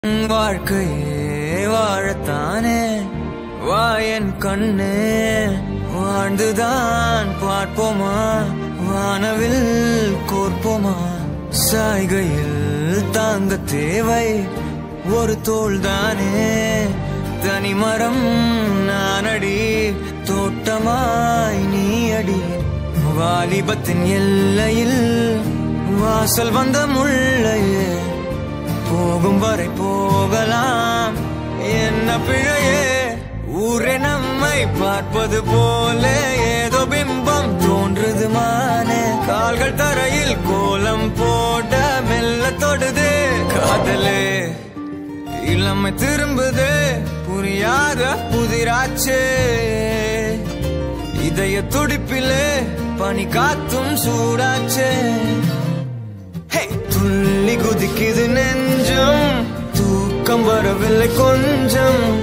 வாழ்க்கையே வாழத்தானே வா என் கண்ணே வாழ்ந்துதான் பார்ப்போமா வானவில் கோர்ப்போமா சாய்கையில் தாங்க தேவை ஒரு தோள்தானே தனிமரம் நானடி தோட்டமாய் நீ அடி வாலிபத்தின் எல்லையில் வாசல் வந்த முள்ளையே போகும் வரை போகலாம் என்ன பிழையே ஊரே நம்மை பார்ப்பது போல ஏதோ பிம்பம் தோன்றுது மானே கால்கள் தரையில் கோலம் போட மெல்ல தொடுது காதலே இளமை திரும்புது புரியாத புதிராச்சே இதய துடிப்பிலே பனி காத்தும் சூடாச்சே ஹே! துள்ளி குதிக்குது நெஞ்சம் தூக்கம் வரவில்லை கொஞ்சம்